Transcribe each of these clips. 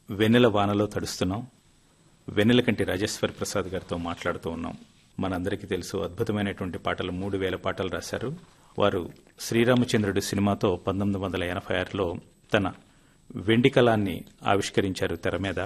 వెన్నెల వానలో తడుస్తున్నాం వెన్నెల కంటి రాజేశ్వరి ప్రసాద్ గారితో మాట్లాడుతూ ఉన్నాం మనందరికీ తెలుసు అద్భుతమైనటువంటి పాటలు మూడు వేల పాటలు రాశారు వారు శ్రీరామచంద్రుడు సినిమాతో పంతొమ్మిది వందల ఎనభై ఆరులో తన వెండి కళాన్ని ఆవిష్కరించారు తెర మీద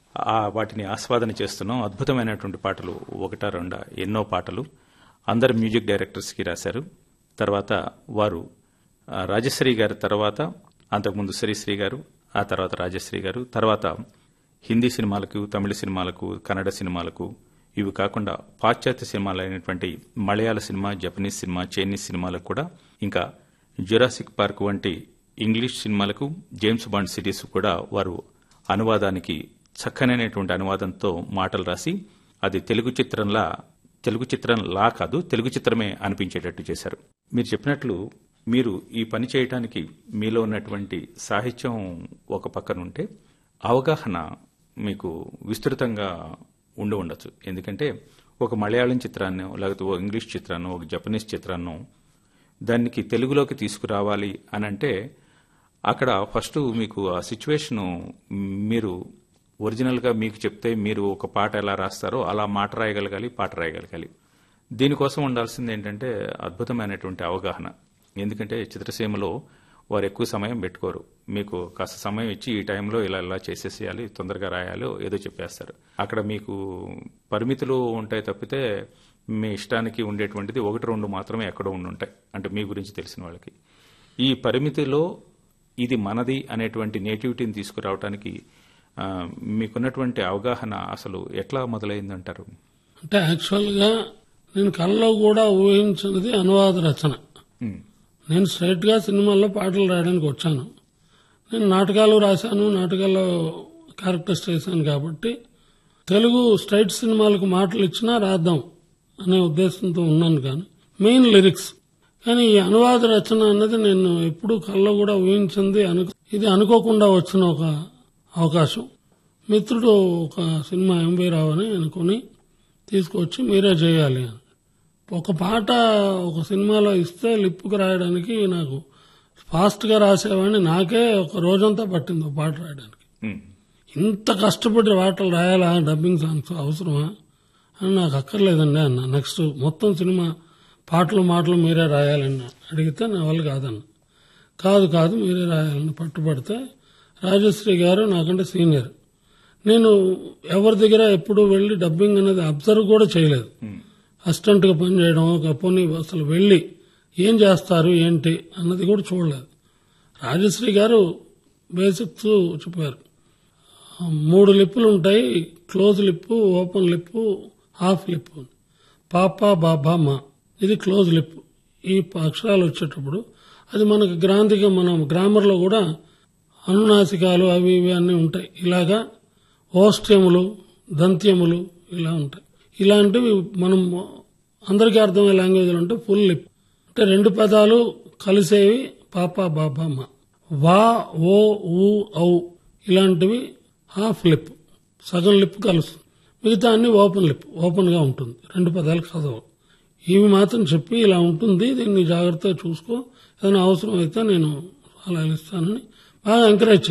ఆ వాటిని ఆస్వాదన చేస్తున్నాం అద్భుతమైనటువంటి పాటలు ఒకటా రెండా ఎన్నో పాటలు అందరు మ్యూజిక్ డైరెక్టర్స్కి రాశారు తర్వాత వారు ఆ, రాజశ్రీ గారి తర్వాత అంతకుముందు శ్రీశ్రీ గారు ఆ తర్వాత రాజశ్రీ గారు తర్వాత హిందీ సినిమాలకు తమిళ సినిమాలకు కన్నడ సినిమాలకు ఇవి కాకుండా పాశ్చాత్య సినిమాలైనటువంటి Malayalam cinema Japanese cinema Chinese సినిమాలకు కూడా ఇంకా జురాసిక్ పార్క్ వంటి ఇంగ్లీష్ సినిమాలకు జేమ్స్ బాండ్ సిరీస్ కూడా వారు అనువాదానికి చక్కనైనటువంటి అనువాదంతో మాటలు రాసి అది తెలుగు చిత్రంలా తెలుగు చిత్రంలా కాదు తెలుగు చిత్రమే అనిపించేటట్టు చేశారు మీరు చెప్పినట్లు మీరు ఈ పని చేయటానికి మీలో ఉన్నటువంటి సాహిత్యం ఒక పక్కన ఉంటే అవగాహన మీకు విస్తృతంగా ఉండి ఉండొచ్చు ఎందుకంటే ఒక మలయాళం చిత్రాన్ని లేకపోతే ఓ ఇంగ్లీష్ చిత్రాన్ని ఒక జపనీస్ చిత్రాన్ని దానికి తెలుగులోకి తీసుకురావాలి అని అంటే అక్కడ ఫస్ట్ మీకు ఆ సిచ్యువేషను మీరు ఒరిజినల్గా మీకు చెప్తే మీరు ఒక పాట ఎలా రాస్తారో అలా మాట రాయగలగాలి పాట రాయగలగాలి దీనికోసం ఉండాల్సింది ఏంటంటే అద్భుతమైనటువంటి అవగాహన ఎందుకంటే చిత్రసీమలో వారు ఎక్కువ సమయం పెట్టుకోరు మీకు కాస్త సమయం ఇచ్చి ఈ టైంలో ఇలా ఇలా చేసేసేయాలి తొందరగా రాయాలి ఏదో చెప్పేస్తారు అక్కడ మీకు పరిమితులు ఉంటాయి తప్పితే మీ ఇష్టానికి ఉండేటువంటిది ఒకటి రెండు మాత్రమే ఎక్కడో ఉండి ఉంటాయి అంటే మీ గురించి తెలిసిన వాళ్ళకి ఈ పరిమితిలో ఇది మనది అనేటువంటి నేటివిటీని తీసుకురావడానికి ఆ, మీకున్నటువంటి అవగాహన అసలు ఎట్లా మొదలైందంటారు అంటే యాక్చువల్గా నేను కళ్ళలో కూడా ఊహించినది అనువాద రచన ఉమ్, నేను స్ట్రైట్ గా సినిమాల్లో పాటలు రాయడానికి వచ్చాను నేను నాటకాలు రాశాను నాటకాల్లో క్యారెక్టర్స్ చేశాను కాబట్టి తెలుగు స్ట్రైట్ సినిమాలకు మాటలు ఇచ్చినా రాద్దాం అనే ఉద్దేశంతో ఉన్నాను కానీ మెయిన్ లిరిక్స్ కానీ ఈ అనువాద రచన అన్నది నేను ఎప్పుడూ కళ్ళలో కూడా ఊహించింది అను ఇది అనుకోకుండా వచ్చిన ఒక అవకాశం మిత్రుడు ఒక సినిమా ఎంబీ రావు అని అనుకుని తీసుకొచ్చి మీరే చేయాలి అని ఒక పాట ఒక సినిమాలో ఇస్తే లిప్పుకు రాయడానికి నాకు ఫాస్ట్ గా రాసేవాడిని నాకే ఒక రోజంతా పట్టింది ఒక పాట రాయడానికి ఉమ్, ఇంత కష్టపడి పాటలు రాయాలా డబ్బింగ్ సాంగ్స్ అవసరమా అని నాకు అక్కర్లేదండి అన్న నెక్స్ట్ మొత్తం సినిమా పాటలు మాటలు మీరే రాయాలని అడిగితే నా వల్ల కాదన్న కాదు కాదు మీరే రాయాలని పట్టుబడితే రాజశ్రీ గారు నాకంటే సీనియర్ నేను ఎవరి దగ్గర ఎప్పుడు వెళ్లి డబ్బింగ్ అనేది అబ్జర్వ్ కూడా చేయలేదు ఉమ్, అసిస్టెంట్ గా పనిచేయడం ఒక పోనీ అసలు వెళ్లి ఏం చేస్తారు ఏంటి అన్నది కూడా చూడలేదు రాజశ్రీ గారు బేసిక్స్ చెప్పారు మూడు లిప్పులు ఉంటాయి close lip open lip half lip పాప బాబా మా ఇది క్లోజ్ లిప్ ఈ అక్షరాలు వచ్చేటప్పుడు అది మనకు గ్రాంధిక మనం గ్రామర్లో కూడా అనునాసికాలు అవి ఇవి అన్నీ ఉంటాయి ఇలాగా ఓష్ట్యములు దంత్యములు ఇలా ఉంటాయి ఇలాంటివి మనం అందరికీ అర్థమయ్యే లాంగ్వేజ్ అంటే ఫుల్ లిప్ అంటే రెండు పదాలు కలిసేవి పాప బాబా మా వా ఓ ఊ ఔ ఇలాంటివి హాఫ్ లిప్ సగం లిప్ కలుస్తుంది మిగతా అన్ని ఓపెన్ లిప్ ఓపెన్ గా ఉంటుంది రెండు పదాలు కదవు ఇవి మాత్రం చెప్పి ఇలా ఉంటుంది దీన్ని జాగ్రత్తగా చూసుకో ఏదైనా అవసరం అయితే నేను అలా ఇస్తానని బాగా ఎంకరేజ్